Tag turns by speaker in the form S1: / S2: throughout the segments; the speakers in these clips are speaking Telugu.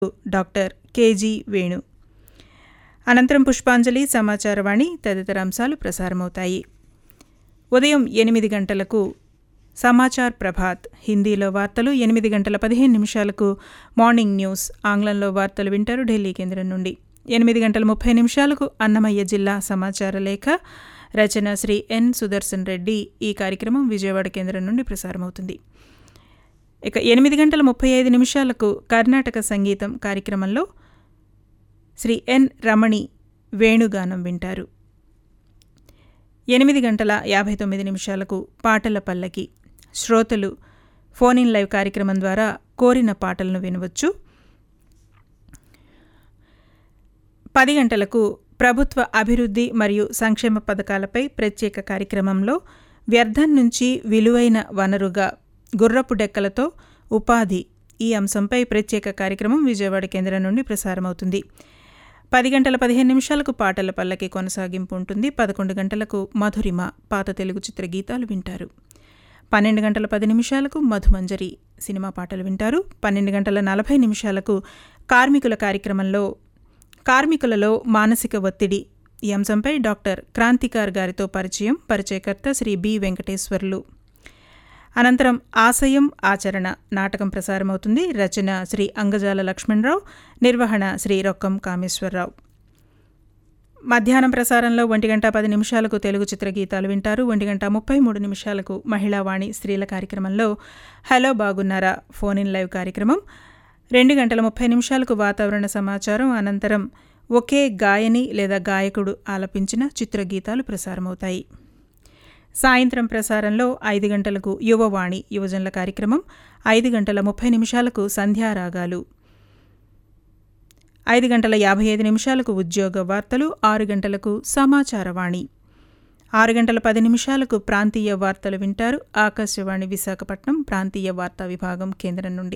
S1: డాక్టర్ కేజీ వేణు అనంతరం పుష్పాంజలి సమాచారవాణి తదితర అంశాలు ప్రసారమవుతాయి ఉదయం ఎనిమిది గంటలకు సమాచార్ ప్రభాత్ హిందీలో వార్తలు ఎనిమిది గంటల పదిహేను నిమిషాలకు మార్నింగ్ న్యూస్ ఆంగ్లంలో వార్తలు వింటారు ఢిల్లీ కేంద్రం నుండి ఎనిమిది గంటల ముప్పై నిమిషాలకు అన్నమయ్య జిల్లా సమాచార లేఖ రచన శ్రీ ఎన్ సుదర్శన్ రెడ్డి ఈ కార్యక్రమం విజయవాడ కేంద్రం నుండి ప్రసారమవుతుంది ఇక ఎనిమిది గంటల ముప్పై ఐదు నిమిషాలకు కర్ణాటక సంగీతం కార్యక్రమంలో శ్రీ ఎన్ రమణి వేణుగానం వింటారు ఎనిమిది గంటల యాభై తొమ్మిది నిమిషాలకు పాటల పల్లకి శ్రోతలు ఫోన్ ఇన్ లైవ్ కార్యక్రమం ద్వారా కోరిన పాటలను వినవచ్చు పది గంటలకు ప్రభుత్వ అభివృద్ధి మరియు సంక్షేమ పథకాలపై ప్రత్యేక కార్యక్రమంలో వ్యర్థం నుంచి విలువైన వనరుగా గుర్రపు డెక్కలతో ఉపాధి ఈ అంశంపై ప్రత్యేక కార్యక్రమం విజయవాడ కేంద్రం నుండి ప్రసారమవుతుంది పది గంటల పదిహేను నిమిషాలకు పాటల పల్లకి కొనసాగింపు ఉంటుంది పదకొండు గంటలకు మధురిమ పాత తెలుగు చిత్ర గీతాలు వింటారు పన్నెండు గంటల పది నిమిషాలకు మధుమంజరి సినిమా పాటలు వింటారు పన్నెండు గంటల నలభై నిమిషాలకు కార్మికుల కార్యక్రమంలో కార్మికులలో మానసిక ఒత్తిడి ఈ అంశంపై డాక్టర్ క్రాంతికార్ గారితో పరిచయం పరిచయకర్త శ్రీ బి వెంకటేశ్వర్లు అనంతరం ఆశయం ఆచరణ నాటకం ప్రసారమవుతుంది రచన శ్రీ అంగజాల లక్ష్మణరావు నిర్వహణ శ్రీ రొక్కం కామేశ్వరరావు మధ్యాహ్నం ప్రసారంలో ఒంటి గంట పది నిమిషాలకు తెలుగు చిత్రగీతాలు వింటారు ఒంటి గంట ముప్పై మూడు నిమిషాలకు మహిళావాణి స్త్రీల కార్యక్రమంలో హలో బాగున్నారా ఫోన్ ఇన్ లైవ్ కార్యక్రమం రెండు గంటల ముప్పై నిమిషాలకు వాతావరణ సమాచారం అనంతరం ఒకే గాయని లేదా గాయకుడు ఆలపించిన చిత్రగీతాలు ప్రసారమవుతాయి సాయంత్రం ప్రసారంలో ఐదు గంటలకు యువవాణి యువజనుల కార్యక్రమం ఐదు గంటల ముప్పై నిమిషాలకు సంధ్యారాగాలు ఐదు గంటల యాభై ఐదు నిమిషాలకు ఉద్యోగ వార్తలు ఆరు గంటలకు సమాచారవాణి ఆరు గంటల పది నిమిషాలకు ప్రాంతీయ వార్తలు వింటారు ఆకాశవాణి విశాఖపట్నం ప్రాంతీయ వార్తా విభాగం కేంద్రం నుండి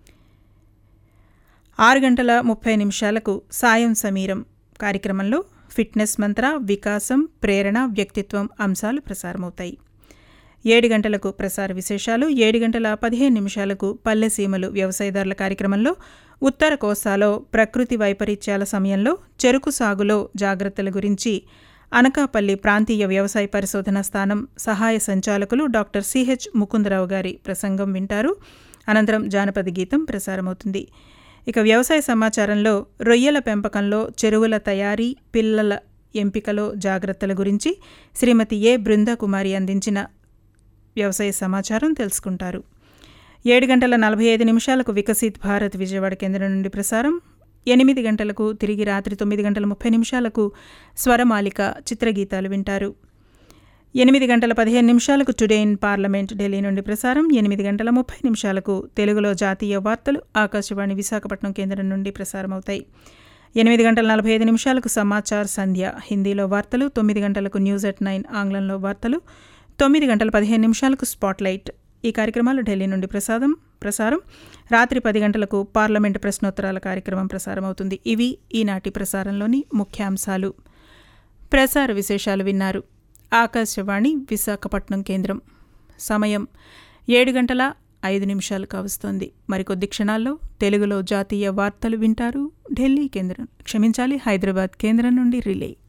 S1: ఆరు గంటల ముప్పై నిమిషాలకు సాయం సమీరం కార్యక్రమంలో ఫిట్నెస్ మంత్ర వికాసం ప్రేరణ వ్యక్తిత్వం అంశాలు ప్రసారమవుతాయి ఏడు గంటలకు ప్రసార విశేషాలు ఏడు గంటల పదిహేను నిమిషాలకు పల్లెసీమలు వ్యవసాయదారుల కార్యక్రమంలో ఉత్తర కోస్తాలో ప్రకృతి వైపరీత్యాల సమయంలో చెరుకు సాగులో జాగ్రత్తల గురించి అనకాపల్లి ప్రాంతీయ వ్యవసాయ పరిశోధన స్థానం సహాయ సంచాలకులు డాక్టర్ సిహెచ్ ముకుందరావు గారి ప్రసంగం వింటారు అనంతరం జానపద గీతం ప్రసారమవుతుంది ఇక వ్యవసాయ సమాచారంలో రొయ్యల పెంపకంలో చెరువుల తయారీ పిల్లల ఎంపికలో జాగ్రత్తల గురించి శ్రీమతి ఏ బృందకుమారి అందించిన వ్యవసాయ సమాచారం తెలుసుకుంటారు ఏడు గంటల నలభై ఐదు నిమిషాలకు వికసిత్ భారత్ విజయవాడ కేంద్రం నుండి ప్రసారం ఎనిమిది గంటలకు తిరిగి రాత్రి తొమ్మిది గంటల ముప్పై నిమిషాలకు స్వరమాలిక చిత్రగీతాలు వింటారు ఎనిమిది గంటల పదిహేను నిమిషాలకు టుడే ఇన్ పార్లమెంట్ ఢిల్లీ నుండి ప్రసారం ఎనిమిది గంటల ముప్పై నిమిషాలకు తెలుగులో జాతీయ వార్తలు ఆకాశవాణి విశాఖపట్నం కేంద్రం నుండి ప్రసారమవుతాయి ఎనిమిది గంటల నలభై ఐదు నిమిషాలకు సమాచార్ సంధ్య హిందీలో వార్తలు తొమ్మిది గంటలకు న్యూస్ ఎట్ నైన్ ఆంగ్లంలో వార్తలు తొమ్మిది గంటల పదిహేను నిమిషాలకు స్పాట్లైట్ ఈ కార్యక్రమాలు ఢిల్లీ నుండి ప్రసాదం ప్రసారం రాత్రి పది గంటలకు పార్లమెంటు ప్రశ్నోత్తరాల కార్యక్రమం ప్రసారమవుతుంది ఇవి ఈనాటి ప్రసారంలోని ముఖ్యాంశాలు ప్రసార విశేషాలు విన్నారు ఆకాశవాణి విశాఖపట్నం కేంద్రం సమయం ఏడు గంటల ఐదు నిమిషాలు కావస్తోంది మరికొద్ది క్షణాల్లో తెలుగులో జాతీయ వార్తలు వింటారు ఢిల్లీ కేంద్రం క్షమించాలి హైదరాబాద్ కేంద్రం నుండి రిలే